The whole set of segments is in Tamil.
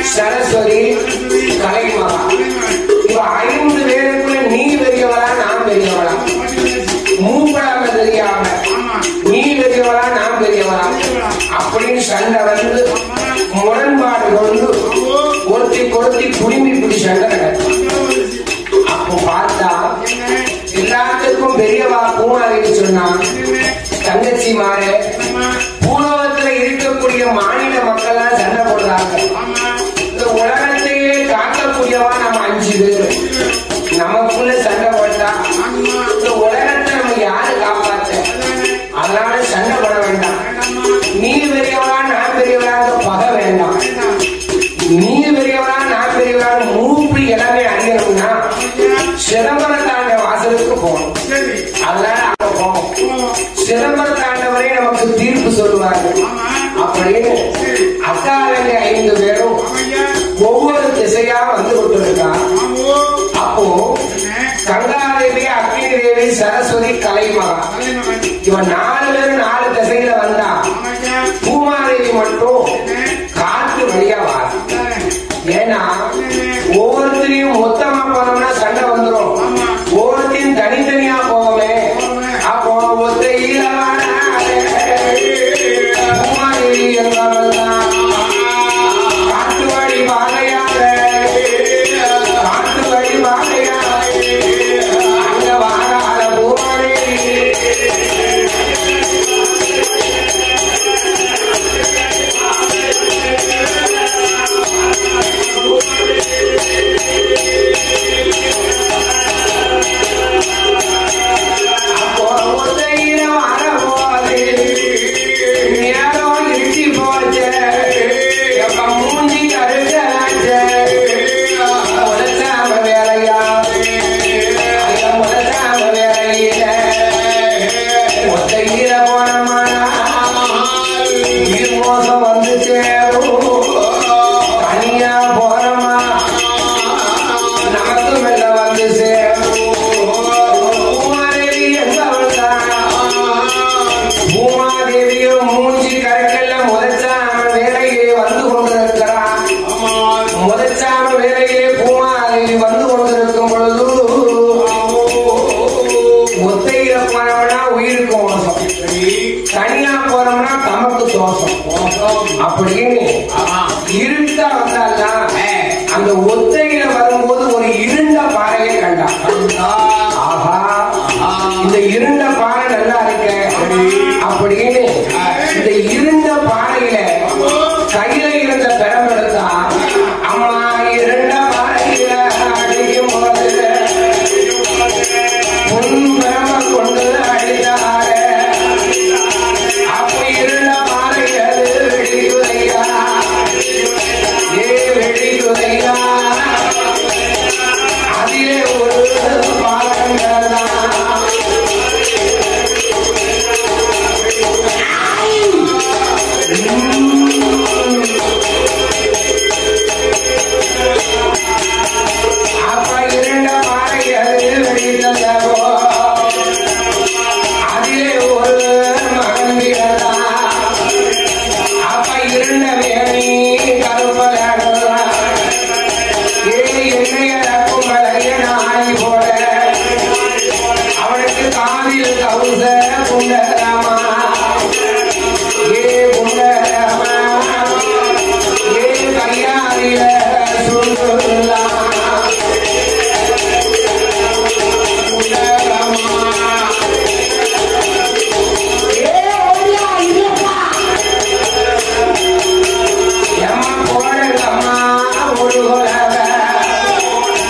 சரஸ்வதி கலைமகா இப்ப ஐந்து பேருக்குள்ள நீ பெரியவளா நான் பெரியவளா மூப்படாம தெரியாம நீ பெரியவளா நான் பெரியவளா அப்படின்னு சண்டை வந்து முரண்பாடு கொண்டு ஒருத்தி கொடுத்தி குடுமி பிடி சண்டை நடக்கும் அப்போ பார்த்தா எல்லாத்துக்கும் பெரியவா பூமாரின்னு சொன்னா தங்கச்சி மாறு பூலோகத்துல இருக்கக்கூடிய மாநில மக்கள்லாம் சண்டை போடுறாங்க இந்த உலகத்தையே காக்கக்கூடியவா நம்ம அஞ்சு பேர் நமக்குள்ள சண்டை போட்டா இந்த உலகத்தை நம்ம யாரு காப்பாத்த அதனால சண்டை போட வேண்டாம் நீ பெரியவளா நான் பெரியவளாங்க பகை வேண்டாம் நீ பெரியவளா நான் பெரியவளா மூப்பி எல்லாமே அறியணும்னா சிதம்பரம் தாண்ட வாசலுக்கு போகணும் அதனால அங்க போவோம் சிதம்பரம் தாண்டவரே நமக்கு தீர்ப்பு சொல்லுவாரு அப்படின்னு அக்காரங்க ஐந்து பேரும் ஒவ்வொரு திசையா வந்து கொண்டிருக்கா அப்போ கங்காதேவி அக்னி தேவி சரஸ்வதி கலைமகா இவன் நாலு பேரும் நாலு திசையில வந்தா பூமாதேவி மட்டும் காற்று வழியா வா ஏன்னா ஒவ்வொருத்தரையும் மொத்தமா போனோம்னா சண்டை வந்துரும் ஒவ்வொருத்தையும் தனித்தனியா போகவே அப்போ ஒத்தையில பூமாதேவி என்பவள்தான் காட்டு வழி வாழையாக காட்டு வழி வாழையாக அங்க வாழாத பூமாதேவி பொத்தையில வரபோது நேரம் இருட்டி போச்சு எப்ப மூஞ்சி கருத்தாச்சு முதலாம வேலையா ஐயா முதலாம வேலையில ஒத்தையில போனமானா இது மோசம் வந்து சேரும் தனியா போறமா நமக்கு மெல்ல வந்து சேரும் பூமாதேவி என்பவள்தான் பூமாதேவியும் மூஞ்சி கரைக்கல்ல முதச்சாம வேலையே வந்து கொண்டிருக்கிறான் முதச்சாம வேலையே பூமாதேவி வந்து கொண்டிருக்கும் பொழுது ஒத்தையில போனவனா உயிருக்கு மோசம் தனியா போறோம்னா தமக்கு தோஷம் அப்படின்னு இருட்டா வந்தால்தான் அந்த ஒத்தையில வரும்போது ஒரு இருண்ட பாறையை கண்டான் ஆஹா இந்த இருண்ட பாறை நல்லா இருக்க அப்படின்னு இந்த இருண்ட பாறையில கையில இருந்த பெரம் எடுத்தா அம்மா இருண்ட பாறையில அடிக்கும் போது பொன் பெரம கொண்டு அடித்தார அப்ப இருண்ட பாறையில வெடிக்குதையா ஏ வெடிக்குதையா அதிலே ஒரு பாலங்கள் அப்ப இருண்ட பாறைகள் வெடித்ததோ அதிலே ஒரு மகன் பிறந்தா அப்ப இருண்ட வேணி கருப்பலாடுறா ஏ என்னைய கும்பலைய நாய் போல அவனுக்கு காதில் கவுச குண்டராமா ஏ குண்டராமா ஏ கையாரில சுண்டுலா குண்டராமா எம்மா போடுங்கம்மா ஒரு குலவ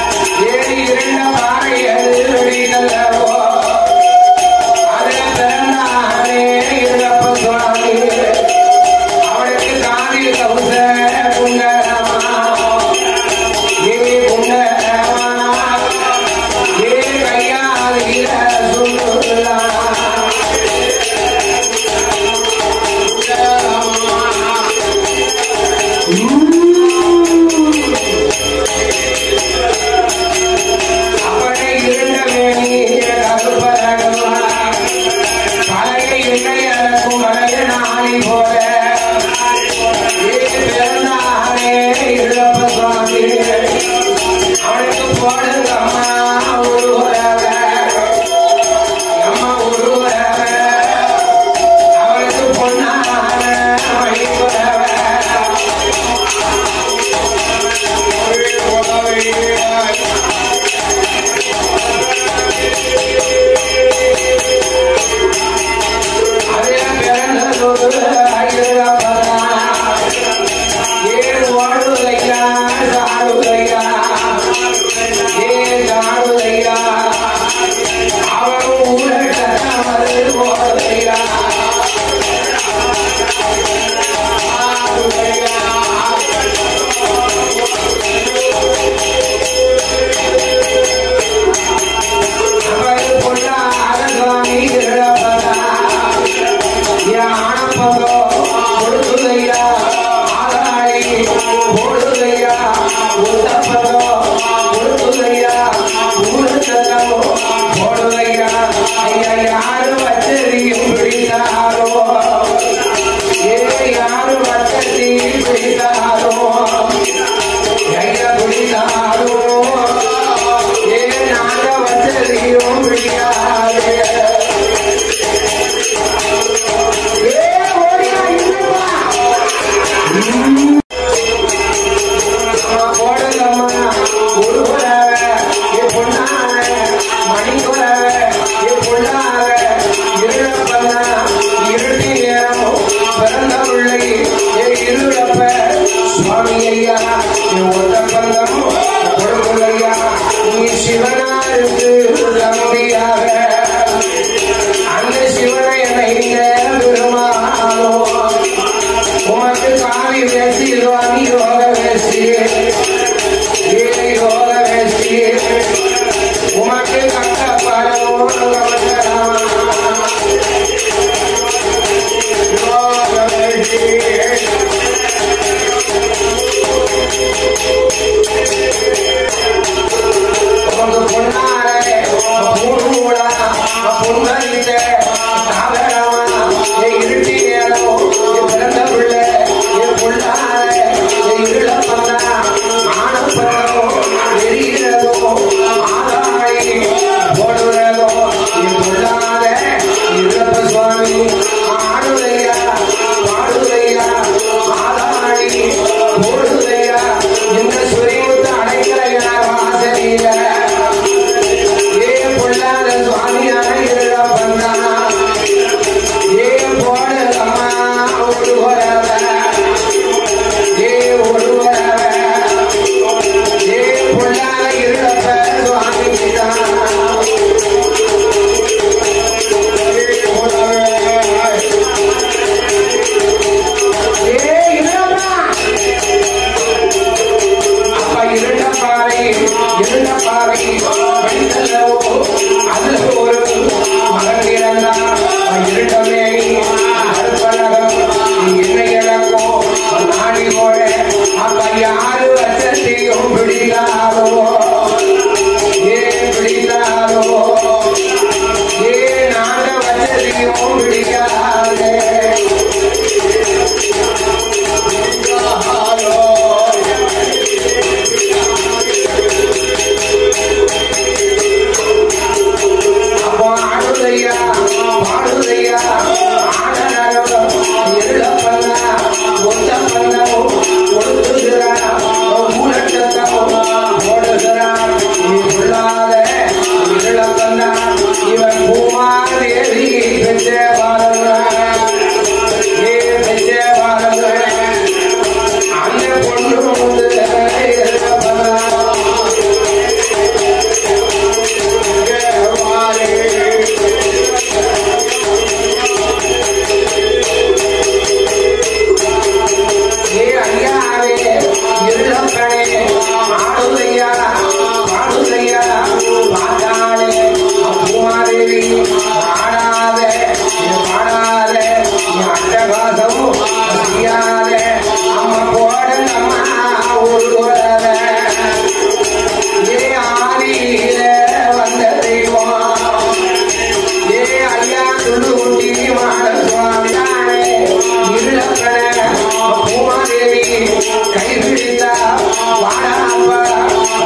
அவனுக்கு போடுங்க அம்மா ஒரு உறவை அம்மா ஒரு உறவை அவனுக்கு பொண்ணான மணி உறவை அதில் பிறந்ததொரு ஐயப்பதான். ஏழு ஓடுதையா, சாடுதையா. ஏ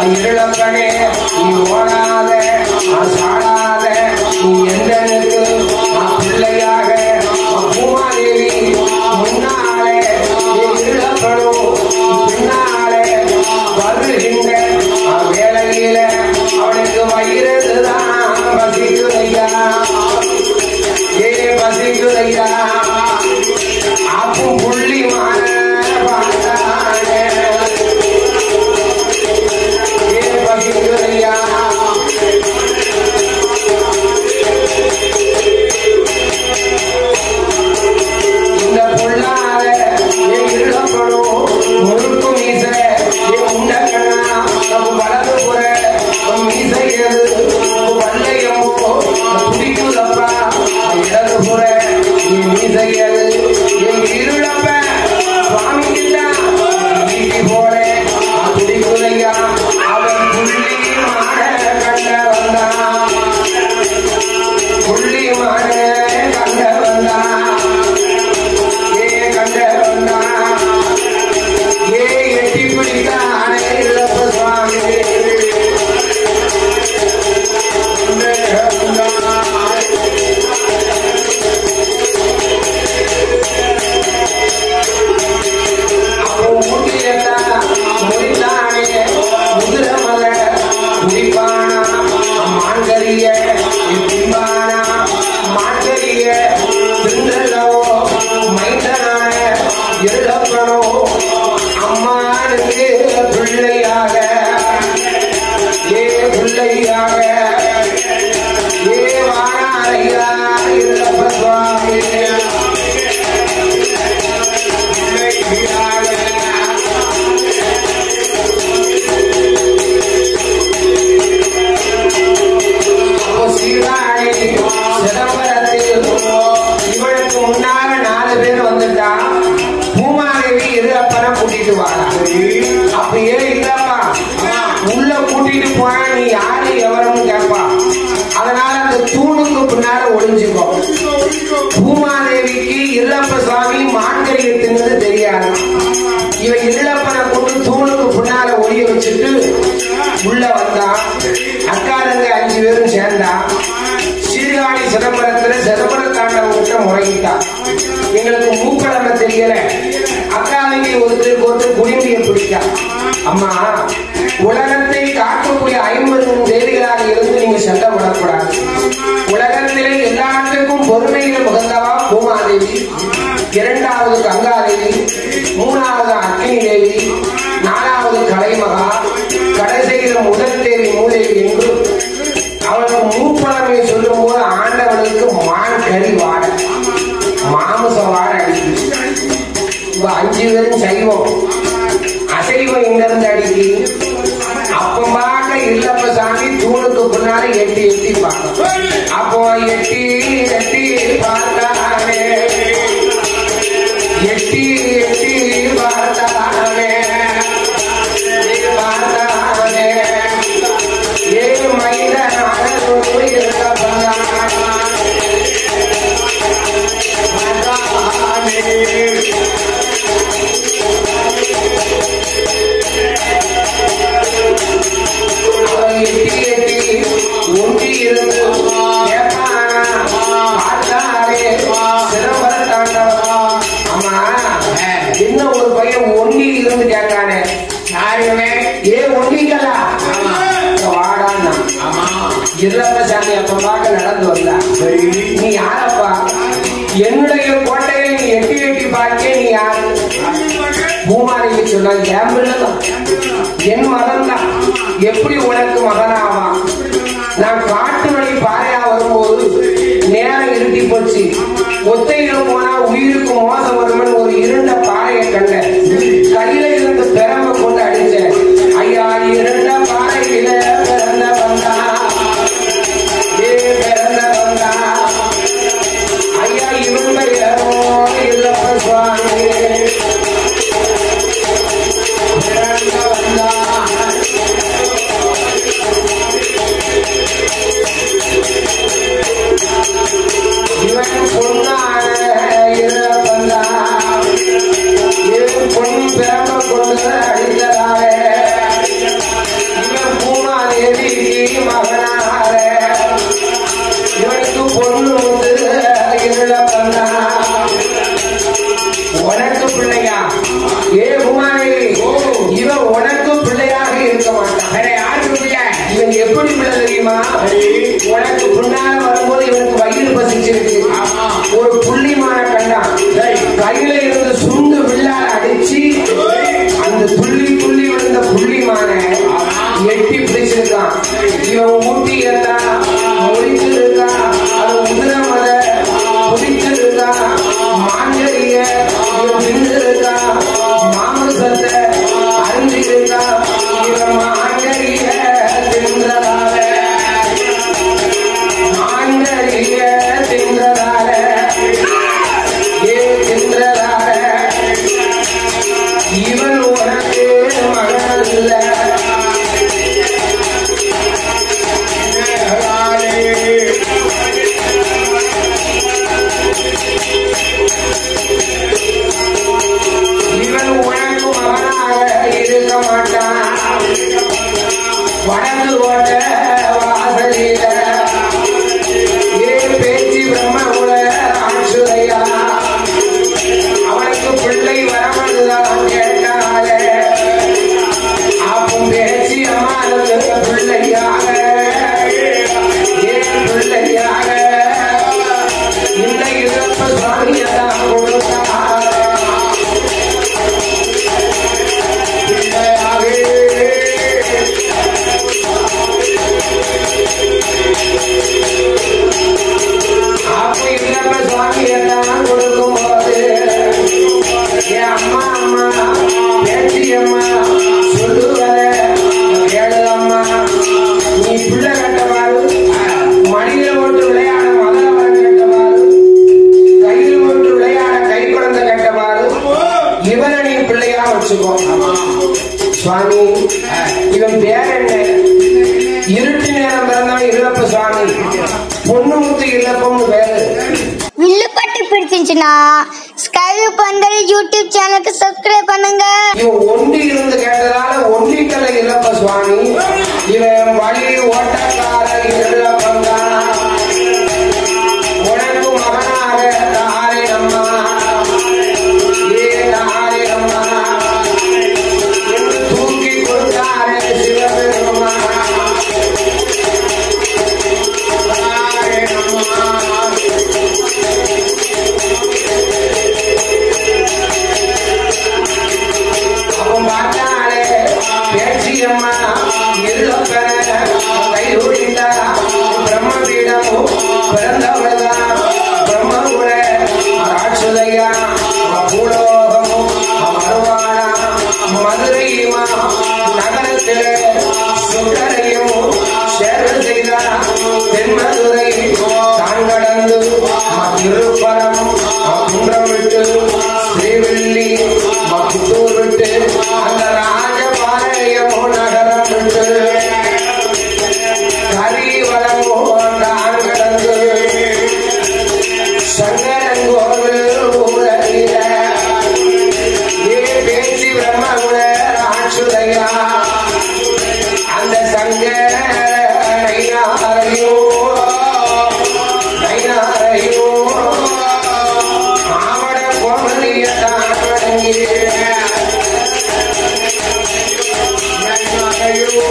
இருளப்பனே நீ ஓடாத சாடாத நீ எந்தனுக்கு பிள்ளையாக பூமாதேவி முன்னாலே நீ இருளப்படும் பின்னாலே வருகின்ற வேலையில அவனுக்கு வயிறுதான் பசிக்குதையா ஏ பசிக்குதையா அப்பும் புள்ளி மான பார்த்தானே ஏ பசிக்குதையா இந்த புள்ளால ஏ இருளப்படும் முறுக்கு மீச ஏ உண்ட கண்ணா நம் வலது புற நம் மீசையது வல்லையமோ குடிக்குதப்பா இடது புற நீ மீசையது என் இருளப்ப சுவாமி கிட்ட வீட்டி போல குடிக்குதையா அவன் புள்ளி மாட கண்ட வந்தான் புள்ளி மாட கண்ட வந்தான் ஏ கண்ட வந்தான் ஏ எட்டி பிடித்தானே இல்லப்ப சுவாமி கண்ட வந்தான். அவன் மூட்டிலத்தா முடித்தானே முதுரமல குடிப்பானா மான்கரிய பிம்பானா மான்கரிய தின்றலவோ மைந்தனான எழுதப்பனோ அம்மானுக்கு பிள்ளையாக ஏ பிள்ளையாக ஏ வாராரையா இல்லப்ப சுவாமி பிள்ளையாக அப்போ சீர்காழி சிதம்பரத்தில் இவளுக்கு முன்னால நாலு பேர் வந்துட்டா பூமாதேவி இருப்பன கூட்டிட்டு வாடா அப்படியே இல்லப்பா உள்ள கூட்டிட்டு போனா நீ யாரு எவரும் கேட்பா அதனால அந்த தூணுக்கு பின்னால ஒளிஞ்சுக்கோ பூமாதேவிக்கு இல்லப்ப சுவாமி மான்கறியை தின்னது தெரியாது இவன் இல்லப்பனை கொண்டு தூணுக்கு பின்னால ஒளிய வச்சுட்டு உள்ள வந்தான் அக்காரங்க அஞ்சு பேரும் சேர்ந்தா சீர்காழி சிதம்பரத்துல சிதம்பர தாண்டவங்கிட்ட முறையிட்டா எங்களுக்கு மூக்கடமை தெரியல அக்காவைக்கு ஒருத்தருக்கு ஒருத்தர் குடிமையை பிடிக்கா அம்மா உலகத்தை காக்கக்கூடிய ஐம்பது தேதிகளாக இருந்து நீங்க சண்டை விடக்கூடாது உலகத்திலே எல்லாத்துக்கும் பொறுமையில முகந்தவா பூமாதேவி இரண்டாவது கங்காதேவி மூணாவது அக்னி தேவி நாலாவது கலைமகா கடைசியில் முதல் தேவி மூதேவி என்று அவனுக்கு மூப்பழமை சொல்லும் போது ஆண்டவனுக்கு மான் கறி வாட மாமிச வாட அடிக்குது இப்ப அஞ்சு பேரும் சைவம் அசைவம் இங்க இருந்து அடிக்கு அப்ப பார்க்க இல்லப்ப சாமி தூணுக்கு பின்னால எட்டி எட்டி பார்க்க அப்போ எட்டி எட்டி பார்த்தானே எட்டி எட்டி பார்த்தானே பார்த்தானே ஏ மைதான எட்டி எட்டி ஒன்றி இருந்து கேட்பானா பார்த்தாரே சிதம்பர தாண்டவா அம்மா என்ன ஒரு பையன் ஒண்டி இருந்து கேட்கானே யாருமே ஏ ஒண்டிங்களா வாடான்னா இல்லப்ப சாமி அப்ப பார்க்க நடந்து வந்தா நீ யாரப்பா என்னுடைய கோட்டையை நீ எட்டி எட்டி பார்க்க நீ யாரு பூமாரிக்கு சொன்ன என் பிள்ளைதான் என் மகன் தான் எப்படி உனக்கு மகனாவான் நான் காட்டு வழி பாறையா வரும்போது நேரம் இருட்டி போச்சு ஒத்தையில போனா உயிருக்கு மோசம் வரும்னு ஒரு இருண்ட பாறையை கண்டேன் கையில இருந்து பெரம்ப கொண்டு அடிச்சேன் ஐயா இருண்ட பாறையில பிறந்த வந்தா ஏ பிறந்த வந்தா ஐயா இவங்க இல்லப்ப சுவாமி பிறந்த வந்தா இவன் பொன்னான இருக்கான் இவன் ஊட்டி எல்லாம் முடிச்சிருக்கான் அது உதிரமத குடிச்சிருக்கான் மாஞ்சரிய இவன் தின்னிருக்கான் மாமிசத்தை அறிஞ்சிருக்கான் இவன் மாஞ்சரிய தின்றதால மாஞ்சரிய தின்றதால ஏ தின்றதால இவன் உனக்கு மகன் இல்லை இவன் உனக்கு மகனாக இருக்க மாட்டான் வடக்கு ஓட்ட வாசலில ஏ பேச்சு பிரம்மகுல ஆட்சுதையா அவனுக்கு பிள்ளை வரமதுதான் கேட்டாலே அப்பம் பேச்சு அம்மானுக்கு பிள்ளையாக ஏன் பிள்ளையாக இந்த இழப்பு சுவாமியெல்லாம் கொடுத்தார் அப்ப இல்லாம சுவாமி எல்லாம் கொடுக்கும் போது என் அம்மா அம்மா பேச்சி அம்மா சொல்லுவத கேளு அம்மா நீ பிள்ளை கட்டவாறு மனித ஓட்டு விளையாட மதவரம் கட்டவாறு கையில் ஓட்டு விளையாட கை குழந்தை கட்டவாறு இவனை நீ பிள்ளையா வச்சுக்கோ சுவாமி இவன் பேர் என்ன இருட்டு நேரம் பிறந்தவன் இல்லப்ப சுவாமி பொண்ணுமுத்து இல்லப்பம்னு பேரு வில்லுப்பட்டு பிடிச்சிருந்துச்சுன்னா ஸ்கை பந்தல் யூடியூப் சேனலுக்கு சப்ஸ்கிரைப் பண்ணுங்க இவன் ஒண்டி இருந்து கேட்டதால ஒண்டிக்கல்ல இல்லப்ப சுவாமி இவன் வழி ஓட்டக்கார இல்லப்பந்தான் உனக்கு மகனாக தாரே அம்மா ஏ தாரே அம்மா என்று தூக்கி கொடுத்தாரே சிவபெருமா தாரே அம்மா அவன் பார்த்தாலே பேச்சியம்மா எல்லப்பன கைகுடிந்தா பிரம்மபீடமும் பிறந்தவள்தான் பிரம்மகுல ராட்சுதையா பூலோகமும் மறுவானா மதுரையுமா நகரத்திலே சுடரையும் சேர்வு செய்தார் தென்மதுரை தான் கடந்து திருப்பரம் குன்றம் விட்டு ஸ்ரீவில்லி புத்தூர் விட்டு அந்த ராஜபாளையம் நகரம் விட்டு கரிவளமோ தான் கடந்து சங்கரங்கோவில் ஊரறிய ஏ பேச்சு பிரம்மகுல ராட்சுதையா அந்த சங்கர நைனாரையோ நைனாரையோ ஆவட கோமலிய தான் வணங்கி நைனாரையோ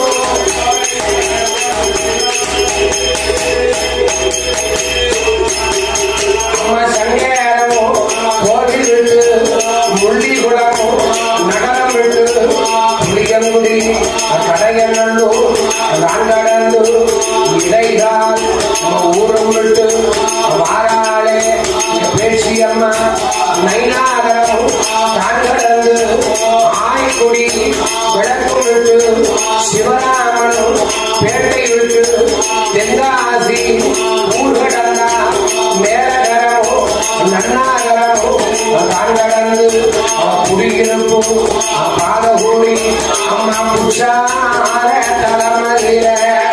அவன் சங்கேரமோ கோவில் விட்டு முள்ளிகுளமோ நகரம் விட்டு புளியங்குடி கடையநல்லூர் நான் கடந்து இடைகால் ஊரும் விட்டு வாராளே பேச்சியம்மா நைனாகரம் தான் கடந்து ஆய்குடி விளக்கு விட்டு சிவராமனும் பேட்டை விட்டு தென்காசி ஊர் கடந்தா மேலகரமோ நன்னாகரமோ தான் கடந்து குடியிருப்பும் பாதகூடி அம்மா புஷார தலைமையில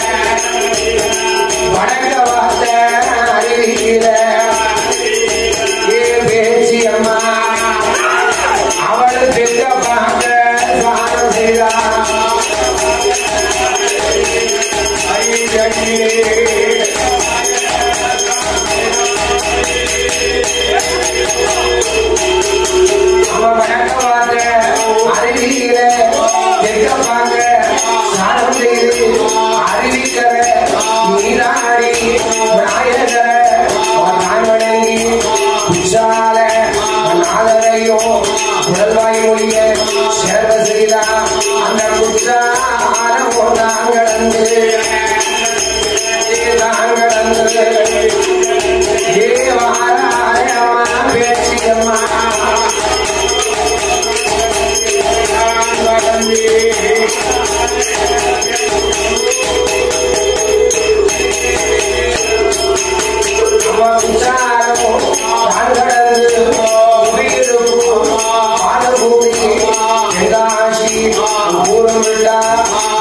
வடக்க வார்த்த அறிவிக்கிற ஏ பேச்சி அம்மா அவள் பெற்ற பார்க்க சாரம் செய்தார் ஐயடியே அவன் வணக்க வார்த்த அறிவிக்கிற தெற்க பார்க்க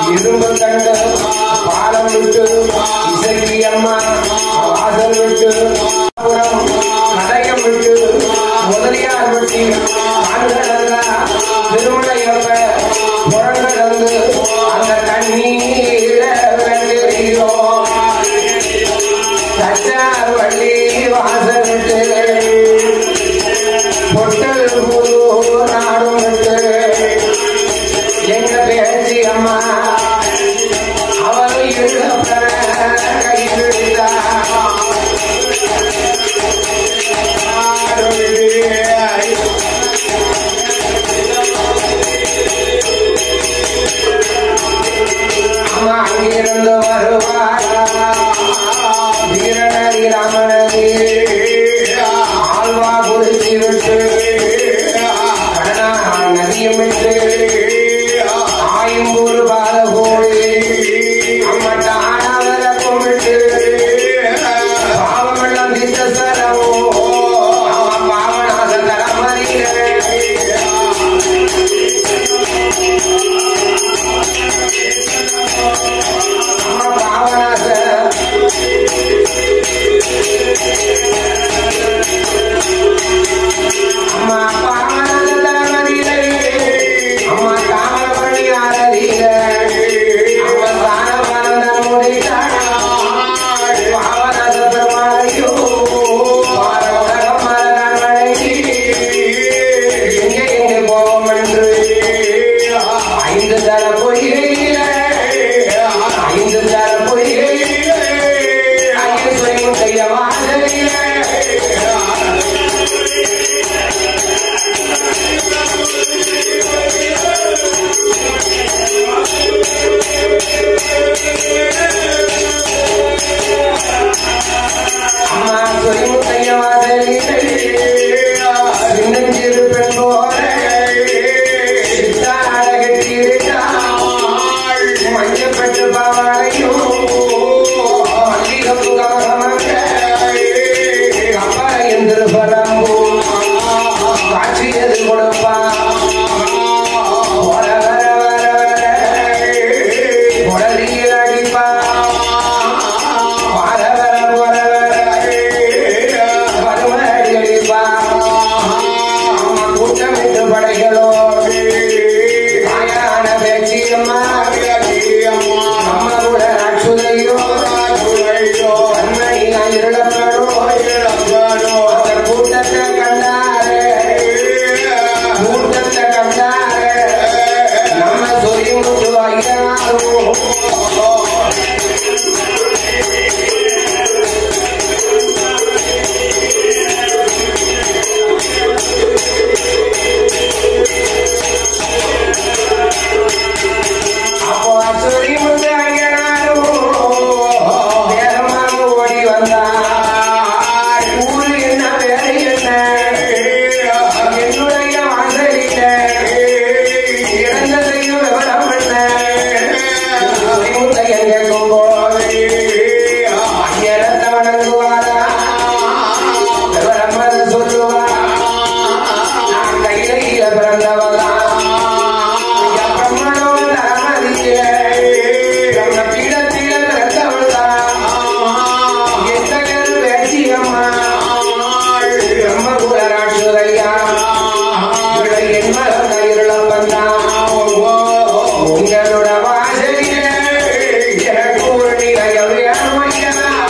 இரும்பு கண்டு பாலம் விட்டு இசைக்கு அம்மா வாசல் விட்டு புறம் கடையம் விட்டு முதலியார் விட்டு ஆண்களெல்லாம் திருமணையப்ப புறங்கடந்து அந்த கண்ணீர வெள்ளியோ தச்சார் வள்ளி வாசல் விட்டு பொட்டல் புது நாடும் விட்டு எங்க பேச்சு அம்மா அவள் இழப்ப கை அம்மா அங்கிருந்து வருவாரா வீரநதி ராமநதி ஆழ்வா குறிச்சி விட்டு கடனா நதியும் விட்டு ஆயும்பூர் பாலகோடி அம்மட்டானவர கும்பிட்டு பாவமெல்லாம் தீர்த்த சரவோ அவன் பாவனாச தரமறிய அம்மா பாவனாச அம்மா பாவனாச தரமறிய அம்மா தாமரபரணி ஆரதிய அம்மா தானவனந்த முடித்தானா பாவனாச பெருமாளையோ பார உலகம் மரகன் வணங்கி எங்கே எங்கே போவோம் என்று ஐந்து தர பொய்கையில ஐந்து தர பொய்கையில ஐந்து சொல்லும் கைய வாசலில அம்மா சொல்லும் கைய வாசலில சின்னஞ்சிறு பெண் போல சித்தாட கட்டியிருக்காள் மஞ்சப்பட்டு பாவாடையும் மல்லிகப்பு கவசமங்க கப்பல எந்திர பரம்பு காட்சியது கொடுப்பா வர வர வர வர உடலில் அடிப்பா வர வர வர வர வருவாடி அடிப்பா அம்மா கூட்டமிட்டு படைகளோடு தாயான பேச்சியம்மா நம்மளோட அச்சுதையோ கண்மணி இருளப்படோ அந்த கூட்டத்தை கண்டாரே கூட்டத்தை கண்டாரே நம்ம சொல்லி முட்டு ஐயாரும் அப்போ அசுரி முத்து ஐயனாரும் வேகமாக ஓடி வந்தார் ஊரு என்ன பேரு என்ன என்னுடைய வாசலில இறந்ததையும் விவரம் என்ன அசுரி முத்தையன் கேட்கும் போது ஐயரத்தை வணங்குவாரா விவரம் அதை சொல்லுவாரா நான் கையில பிறந்தவளா உங்களோட வாசலில் எனக்கு ஒரு நிலையவே அமைக்கலாம்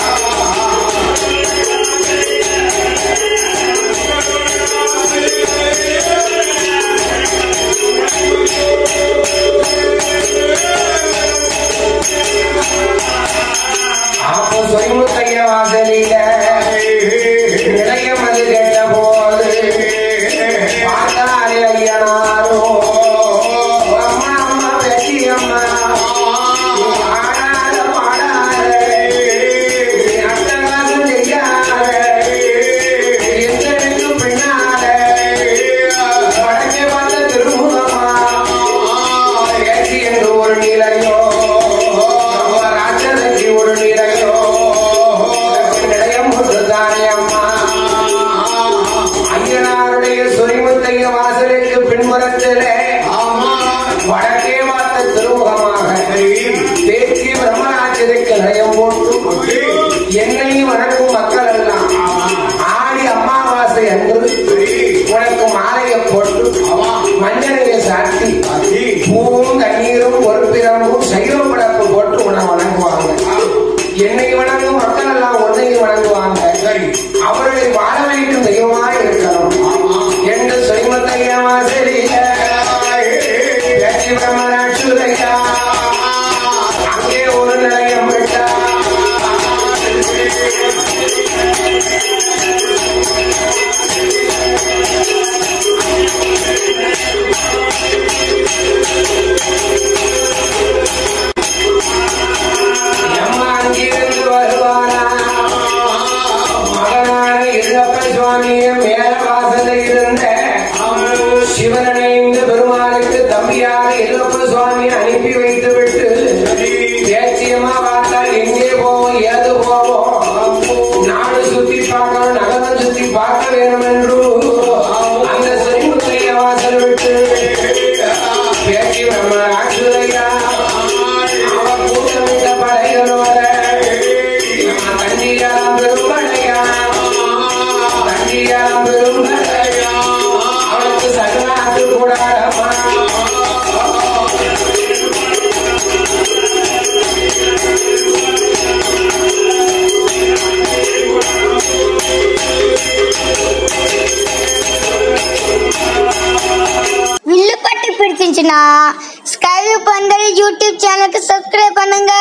அப்போ சொரிமுத்தைய வாசலில நிலையம் அது கெட்ட போது பார்த்தாரே ஐயனாரோ அம்மா அம்மா பெட்டி அம்மா ஆடாத பாடாத அட்டகாசம் செய்யாத எந்தனுக்கு பின்னால வடக்கே பார்த்த திருமுகமா ஏற்றி என்று ஒரு நிலையோ ராஜனுக்கு ஒரு நிலையோ சிதைக்கு நயம் போட்டு என்னையும் வணங்கும் மக்கள் எல்லாம் ஆடி அமாவாசை அன்று உனக்கு மாலையை போட்டு மஞ்சளையை சாட்டி பூவும் தண்ணீரும் பொறுப்பிரமும் சைவம் படப்பு போட்டு உன்னை வணங்குவாங்க என்னை வணங்கும் மக்கள் எல்லாம் உன்னையும் வணங்குவாங்க அவர்களை வாழ வைக்கும் தெய்வமாக இருக்கணும் என்று சொல்மத்தையமா சரியா பிரம்மராட்சுரையா அங்கே ஒரு நிலையம் விட்டா அம்மா அங்கிருந்து வருவானா மகனான இல்லப்ப சுவாமிய மேல வாசல இருந்த சிவனடைந்து பெருமானுக்கு தம்பியாக இல்லப்ப சுவாமி அனுப்பி வைத்து விட்டு தேச்சியமா பார்த்தால் எங்கே போவோம் ஏது போவோம் நாடு சுத்தி பார்க்கணும் நகரம் சுத்தி பார்க்க வேணும் என்று அந்த செங்குத்தைய வாசல் விட்டு பேச்சு நம்ம ஆசுரையா அவன் கூட்டமிட்ட படைகளோட நம்ம தண்டியாம் பெரும்படையா தண்டியாம் பெரும்படையா அவனுக்கு சகனாத்து கூடாரமா வில்லுப்பட்டு பிடிச்சிருந்துச்சுன்னா ஸ்கைவி பந்தல் யூடியூப் சேனலுக்கு சப்ஸ்கிரைப் பண்ணுங்க